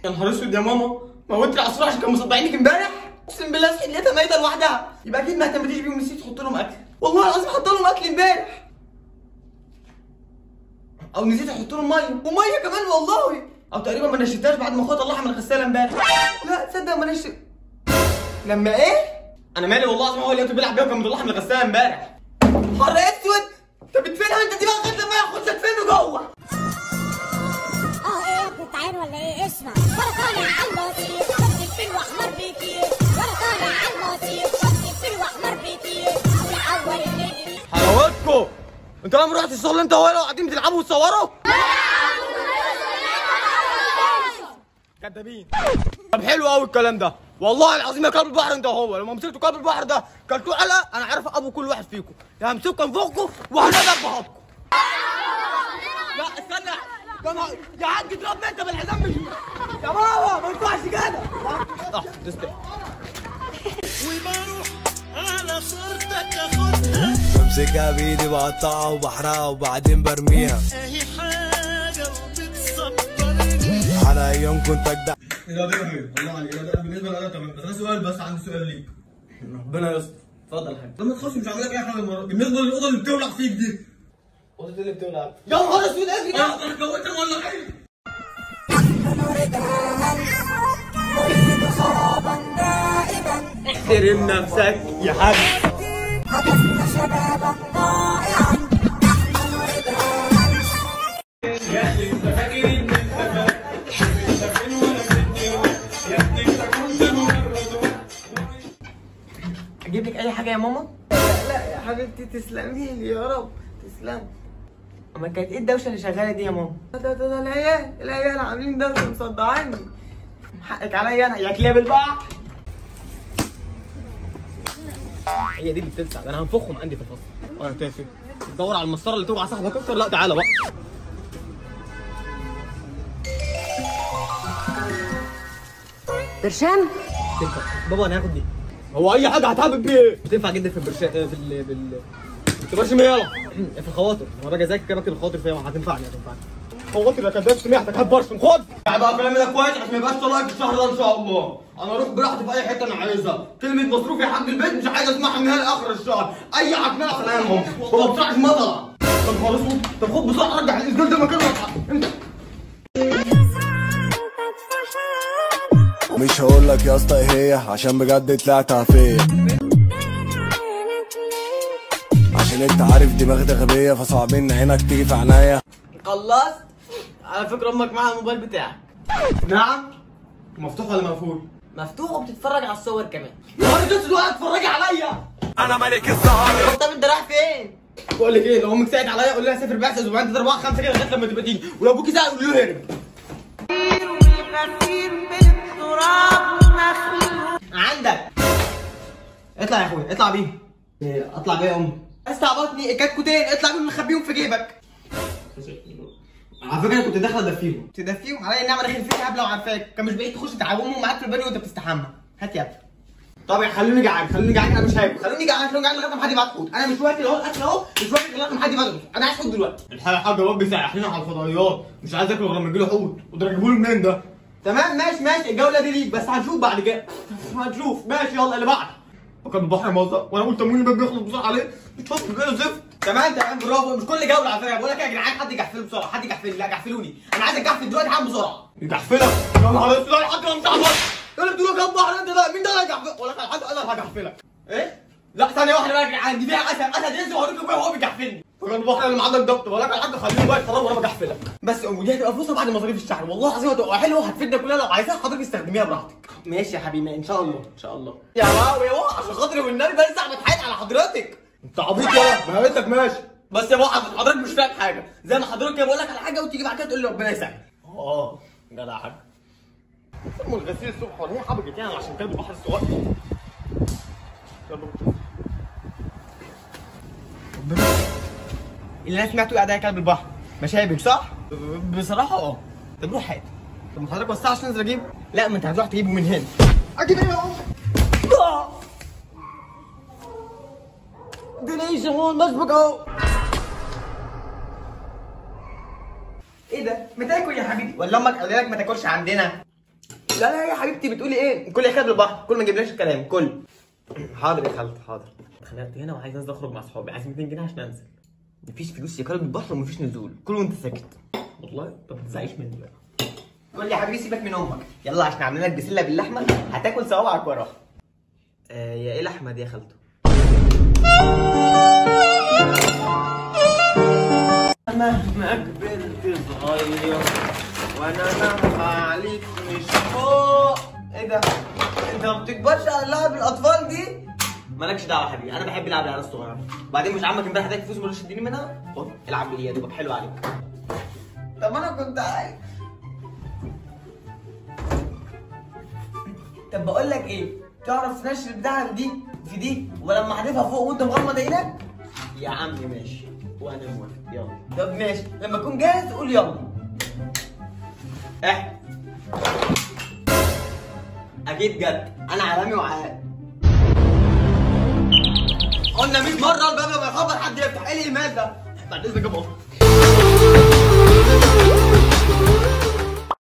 يا نهار اسود يا ماما موتت العصفور عشان كانوا مصدعينك امبارح اقسم بالله صحيت لقيتها ميته لوحدها يبقى اكيد ما اهتمتيش بيهم نسيت تحط لهم اكل والله العظيم حط لهم اكل امبارح او نسيت احط لهم ميه وميه كمان والله او تقريبا ما نشفتهاش بعد ما اخوها طلعها من الغساله امبارح لا تصدق ما نشف لما ايه انا مالي والله العظيم هو اللي كنت بيلعب بيها وكان مطلعها من الغساله امبارح حر اسود انت بتفينها انت دماغك لما ياخد تدفنه جوه اه ايه كنت عين ولا ايه اسمع وانا طالع على المصير شفت الفيل واحمر بيطير وانا طالع على المصير شفت الفيل واحمر بيطير والاول اللي يجري حلاوتكم انتوا لما رحتوا الشغل انت وهو قاعدين بتلعبوا وتصوروا؟ كدابين طب حلو قوي الكلام ده والله العظيم يا كلب البحر انت وهو لما مسكتوا كلب البحر ده كلتوه علقه انا عارف ابو كل واحد فيكم يا همسكوا انفخكم وهنضرب بهابكم لا استنى يا نهار- يا حاج اضربني انت بالحزام مش يا ماما ما ينفعش كده اه تستاهل وبروح على صورتك اخدها بمسكها بايدي بقطعها وبحرقها وبعدين برميها اهي حاجه وبتصبرني على ايام كنت اجدع لا ده جميل والله عليك لا ده بالنسبه لنا تمام بس انا سؤال بس عندي سؤال ليك ربنا يستر اتفضل يا حاج لما تخش مش هعمل لك اي حاجه المره دي بالنسبه للاوضه اللي بتولع فيك دي اوضه اللي بتولع يا نهار اسود اجري يا انا كونت ولا ايه احترم نفسك يا حاج اجيب لك اي حاجه يا ماما لا لا يا حبيبتي تسلمي لي يا رب تسلمي اما كانت ايه الدوشه اللي شغاله دي يا ماما ده ده ده العيال العيال عاملين دوشه مصدعاني حقك عليا انا يا كلاب البحر هي دي اللي بتلسع ده انا هنفخهم عندي في الفصل وانا تافه تدور على المسطره اللي توقع صاحبك اكتر لا تعالى بقى برشام تنفع بابا انا هاخد دي هو اي حاجه هتعبك بيه بتنفع جدا في البرشا في ال بال تبقاش يلا في الخواطر لما باجي اذاكر كده بكتب الخواطر فيها هتنفعني هتنفعني خواطر يا كداب سمعتك هات برشم خد يعني بقى كلامي ده كويس عشان ما يبقاش طلاق الشهر ده ان شاء الله انا اروح براحتي في اي حته انا عايزها كلمه مصروف يا حاج البيت مش عايز اسمعها من هنا لاخر الشهر اي عكنانه عشان انام وما بطلعش مطلع طب خلاص طب خد بسرعه رجع الاسجال ده مكانه انت مش هقول لك يا اسطى ايه هي عشان بجد طلعت عفيه عشان انت عارف دماغي غبيه فصعب ان عينك تيجي في عينيا خلصت على فكرة امك معاها الموبايل بتاعك نعم مفتوح ولا مقفول مفتوح وبتتفرج على الصور كمان نهار اسود وقاعد تتفرجي عليا انا ملك السهر طب انت رايح فين بقول لك ايه لو امك ساعد عليا قول لها سافر بعثه اسبوعين ثلاثه اربعه خمسه كده لغايه لما تبقى تيجي ولو ابوكي ساعد قول له هرب عندك اطلع يا اخويا اطلع بيه إيه، اطلع بيه يا امي استعبطني كتكوتين اطلع بيهم مخبيهم في جيبك على فكره انا كنت داخل ادفيهم تدفيهم عليا النعمه داخل فيك قبل وعارفاك كان مش بعيد تخش تعومهم معاك في البانيو وانت بتستحمى هات يا ابني طب خلوني جعان خلوني جعان انا مش هاكل خلوني جعان خلوني جعان لغايه ما حد يبعت حوت انا مش واكل اهو الاكل اهو مش واكل لغايه ما حد يبعت حوت انا عايز حوت دلوقتي الحاجه حاجه ربي سايحين على الفضائيات مش عايز اكل غير لما يجيله حوت وده اجيبه له منين ده تمام ماشي ماشي الجوله دي ليك بس هنشوف بعد كده هنشوف ماشي يلا اللي بعد وكان البحر موزع وانا قلت تموين الباب بيخلص بسرعه عليه بتفكر كده زفت تمام تمام برافو مش كل جوله على فكره بقول لك يا جدعان حد يجحفله بسرعه حد يجحفل لا جحفلوني انا عايز اجحفل دلوقتي حالا بسرعه يجحفلك يا نهار اسود الحاج انا مش عارف يلا بتقول كام بحر انت ده مين ده اللي هيجحفلك ولا كان حد قال لك هجحفلك ايه لا ثانيه واحده بقى يا جدعان دي فيها اسد اسد ينزل وهوريك ابويا وهو بيجحفلني فكان البحر اللي معاك ضبط بقول لك يا حاج خليني بقى يتفرج وانا بجحفلك بس ودي هتبقى فلوسها بعد مصاريف الشهر والله العظيم هتبقى حلوه وهتفيدنا كلنا لو عايزاها حضرتك استخدميها براحتك ماشي يا حبيبي ان شاء الله ان شاء الله يا واو يا واو عشان خاطري والنبي بقى لسه بتحايل على حضرتك انت عبيط يا ما قلتك ماشي بس يا واحد حضرتك مش فاهم حاجه زي ما حضرتك كده بقول لك على حاجه وتيجي بعد كده تقول لي ربنا يسهل اه جدع حاج ام الغسيل الصبح ولا هي حبكت يعني عشان كلب البحر الصغير يلا بينا. ربنا اللي انا سمعته قاعد على كلب البحر مشابك صح؟ بصراحه اه طب روح هات طب ما حضرتك وسع عشان انزل اجيبه لا ما انت هتروح تجيبه من هنا اجيب ايه يا عم دنيش هون مسبق اهو ايه ده؟ ما تاكل يا حبيبي ولا امك قال لك ما تاكلش عندنا لا لا يا حبيبتي بتقولي ايه كل يا خالد البحر كل ما تجيبليش الكلام كل حاضر يا خالد حاضر اتخانقت هنا وعايز انزل اخرج مع صحابي عايز 200 جنيه عشان انزل مفيش فلوس يا كلب البحر ومفيش نزول كل وانت ساكت والله طب ما تزعيش مني بقى قول لي يا حبيبي سيبك من امك يلا عشان عاملين لك بسله باللحمه هتاكل صوابعك وراها آه يا ايه لحمه دي يا خالته مهما كبرت صغير وانا مهما عليك مش فوق ايه ده انت ما بتكبرش على لعب الاطفال دي مالكش دعوه يا حبيبي انا بحب العب العيال الصغيره بعدين مش عمك امبارح اداك فلوس ما رضيتش تديني منها خد العب بيه يا دوبك حلو عليك طب انا كنت عايز طب بقول لك ايه تعرف تنشر البتاعه دي في دي ولما احذفها فوق وانت مغمض عينك يا عم ماشي وانا موافق يلا طب ماشي لما تكون جاهز قول يلا احنا اكيد جد انا عالمي وعال قلنا 100 مره الباب لما يخبط حد يفتح ايه الايمان ده بعد اذنك يا بابا